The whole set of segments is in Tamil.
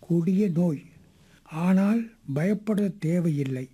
கொடிய நோய் ஆனால் பயப்பட தேவையில்லை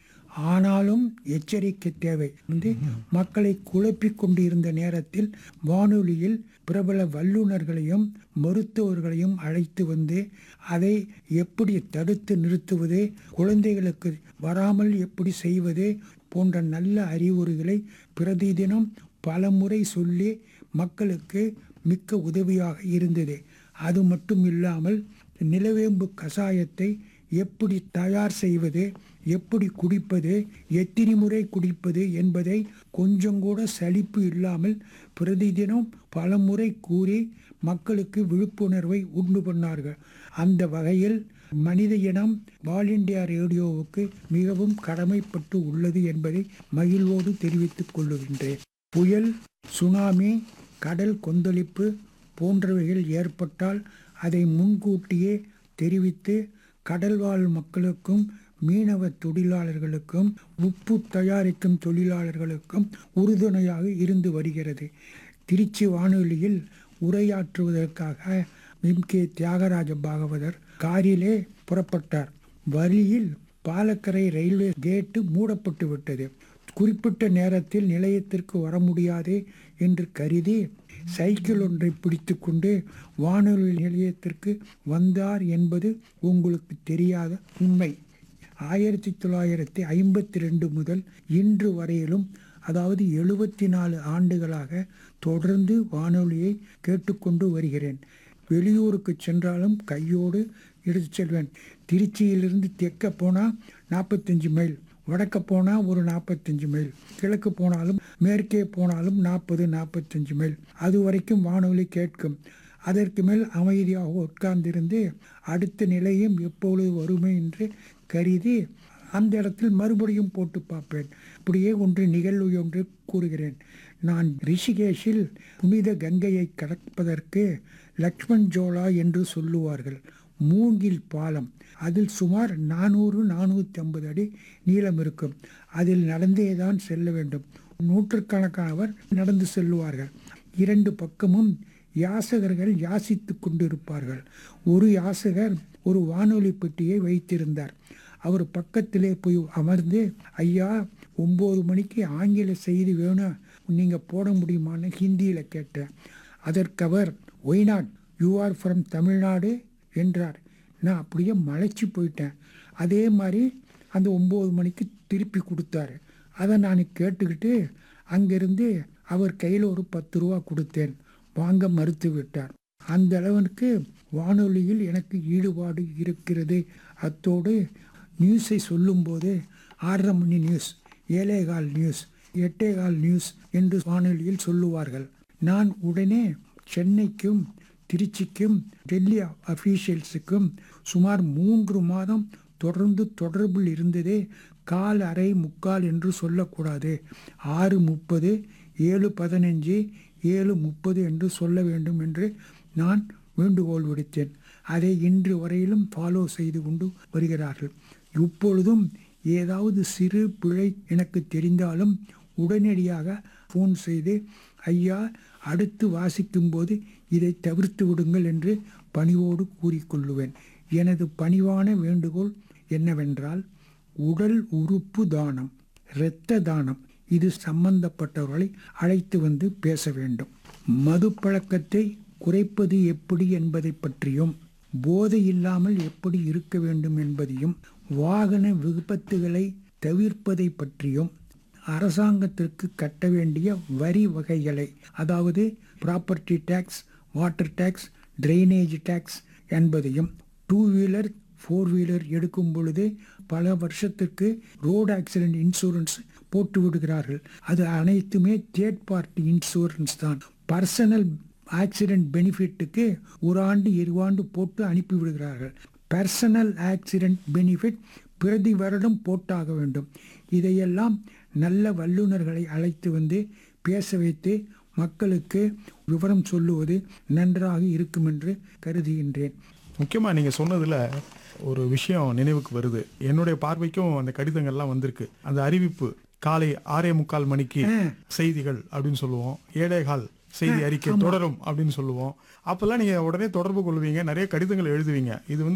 ஆனாலும் எச்சரிக்கை தேவை வந்து மக்களை குழப்பிக் கொண்டிருந்த நேரத்தில் வானொலியில் பிரபல வல்லுநர்களையும் மருத்துவர்களையும் அழைத்து வந்து அதை எப்படி தடுத்து நிறுத்துவது குழந்தைகளுக்கு வராமல் எப்படி செய்வது போன்ற நல்ல அறிவுரைகளை பிரதிதினம் பலமுறை சொல்லி மக்களுக்கு மிக்க உதவியாக இருந்தது அது மட்டும் இல்லாமல் நிலவேம்பு கஷாயத்தை எப்படி தயார் செய்வது எப்படி குடிப்பது எத்தனை முறை குடிப்பது என்பதை கொஞ்சம் கூட சலிப்பு இல்லாமல் பிரதிதினம் பல முறை கூறி மக்களுக்கு விழிப்புணர்வை உண்டு பண்ணார்கள் அந்த வகையில் மனித இனம் ஆல் இண்டியா ரேடியோவுக்கு மிகவும் கடமைப்பட்டு உள்ளது என்பதை மகிழ்வோடு தெரிவித்துக் கொள்ளுகின்றேன் புயல் சுனாமி கடல் கொந்தளிப்பு போன்றவைகள் ஏற்பட்டால் அதை முன்கூட்டியே தெரிவித்து கடல்வாழ் மக்களுக்கும் மீனவ தொழிலாளர்களுக்கும் உப்பு தயாரிக்கும் தொழிலாளர்களுக்கும் உறுதுணையாக இருந்து வருகிறது திருச்சி வானொலியில் உரையாற்றுவதற்காக எம் கே தியாகராஜ பாகவதர் காரிலே புறப்பட்டார் வழியில் பாலக்கரை ரயில்வே கேட்டு மூடப்பட்டு விட்டது குறிப்பிட்ட நேரத்தில் நிலையத்திற்கு வர முடியாது என்று கருதி சைக்கிள் ஒன்றை பிடித்துக்கொண்டு வானொலி நிலையத்திற்கு வந்தார் என்பது உங்களுக்கு தெரியாத உண்மை ஆயிரத்தி தொள்ளாயிரத்தி ஐம்பத்தி ரெண்டு முதல் இன்று வரையிலும் அதாவது எழுபத்தி நாலு ஆண்டுகளாக தொடர்ந்து வானொலியை கேட்டுக்கொண்டு வருகிறேன் வெளியூருக்கு சென்றாலும் கையோடு எடுத்து செல்வேன் திருச்சியிலிருந்து தெற்க போனால் நாற்பத்தஞ்சு மைல் வடக்க போனால் ஒரு நாற்பத்தஞ்சு மைல் கிழக்கு போனாலும் மேற்கே போனாலும் நாற்பது நாற்பத்தஞ்சு மைல் அது வரைக்கும் வானொலி கேட்கும் அதற்கு மேல் அமைதியாக உட்கார்ந்திருந்து அடுத்த நிலையம் எப்பொழுது வருமே என்று கருதி அந்த இடத்தில் மறுபடியும் போட்டு பார்ப்பேன் இப்படியே ஒன்று நிகழ்வு ஒன்று கூறுகிறேன் நான் ரிஷிகேஷில் புனித கங்கையை கடப்பதற்கு லக்ஷ்மண் ஜோலா என்று சொல்லுவார்கள் மூங்கில் பாலம் அதில் சுமார் நானூறு நானூற்றி ஐம்பது அடி நீளம் இருக்கும் அதில் நடந்தே தான் செல்ல வேண்டும் நூற்றுக்கணக்கானவர் நடந்து செல்லுவார்கள் இரண்டு பக்கமும் யாசகர்கள் யாசித்து கொண்டிருப்பார்கள் ஒரு யாசகர் ஒரு வானொலி பெட்டியை வைத்திருந்தார் அவர் பக்கத்திலே போய் அமர்ந்து ஐயா ஒம்பது மணிக்கு ஆங்கில செய்தி வேணும் நீங்கள் போட முடியுமான்னு ஹிந்தியில் கேட்டேன் அதற்கு அவர் why not you are from Tamil Nadu என்றார் நான் அப்படியே மலைச்சு போயிட்டேன் அதே மாதிரி அந்த ஒம்பது மணிக்கு திருப்பி கொடுத்தாரு அதை நான் கேட்டுக்கிட்டு அங்கிருந்து அவர் கையில் ஒரு பத்து ரூபா கொடுத்தேன் வாங்க மறுத்து விட்டார் அந்த அளவுக்கு வானொலியில் எனக்கு ஈடுபாடு இருக்கிறது அத்தோடு நியூஸை சொல்லும்போது ஆறரை மணி நியூஸ் ஏழேகால் நியூஸ் எட்டேகால் நியூஸ் என்று வானொலியில் சொல்லுவார்கள் நான் உடனே சென்னைக்கும் திருச்சிக்கும் டெல்லி அஃபீஷியல்ஸுக்கும் சுமார் மூன்று மாதம் தொடர்ந்து தொடர்பில் இருந்ததே கால் அரை முக்கால் என்று சொல்லக்கூடாது ஆறு முப்பது ஏழு பதினஞ்சு ஏழு முப்பது என்று சொல்ல வேண்டும் என்று நான் வேண்டுகோள் விடுத்தேன் அதை இன்று வரையிலும் ஃபாலோ செய்து கொண்டு வருகிறார்கள் இப்பொழுதும் ஏதாவது சிறு பிழை எனக்கு தெரிந்தாலும் உடனடியாக ஃபோன் செய்து ஐயா அடுத்து வாசிக்கும்போது இதை தவிர்த்து விடுங்கள் என்று பணிவோடு கூறிக்கொள்ளுவேன் எனது பணிவான வேண்டுகோள் என்னவென்றால் உடல் உறுப்பு தானம் இரத்த தானம் இது சம்பந்தப்பட்டவர்களை அழைத்து வந்து பேச வேண்டும் மது பழக்கத்தை குறைப்பது எப்படி என்பதை பற்றியும் போதை இல்லாமல் எப்படி இருக்க வேண்டும் என்பதையும் வாகன விபத்துகளை தவிர்ப்பதை பற்றியும் அரசாங்கத்திற்கு கட்ட வேண்டிய வரி வகைகளை அதாவது property tax water tax drainage tax என்பதையும் டூ வீலர் ஃபோர் வீலர் எடுக்கும் பொழுது பல வருஷத்துக்கு ரோடு ஆக்சிடென்ட் இன்சூரன்ஸ் போட்டு விடுகிறார்கள் அது அனைத்துமே தேர்ட் பார்ட்டி இன்சூரன்ஸ் தான் பர்சனல் ஆக்சிடென்ட் பெனிஃபிட்டுக்கு ஒரு ஆண்டு இரு ஆண்டு போட்டு அனுப்பி விடுகிறார்கள் பர்சனல் ஆக்சிடென்ட் பெனிஃபிட் பிரதி வருடம் போட்டாக வேண்டும் இதையெல்லாம் நல்ல வல்லுநர்களை அழைத்து வந்து பேச வைத்து மக்களுக்கு விவரம் சொல்லுவது நன்றாக இருக்கும் என்று கருதுகின்றேன் முக்கியமாக நீங்கள் சொன்னதில் ஒரு விஷயம் நினைவுக்கு வருது என்னுடைய பார்வைக்கும் அந்த கடிதங்கள்லாம் வந்திருக்கு அந்த அறிவிப்பு காலை ஆறே முக்கால் மணிக்கு செய்திகள் அப்படின்னு சொல்லுவோம் ஏழேகால் செய்தி அறிக்கை தொடரும் அப்படின்னு சொல்லுவோம் அப்பெல்லாம் நீங்கள் உடனே தொடர்பு கொள்வீங்க நிறைய கடிதங்கள் எழுதுவீங்க இது வந்து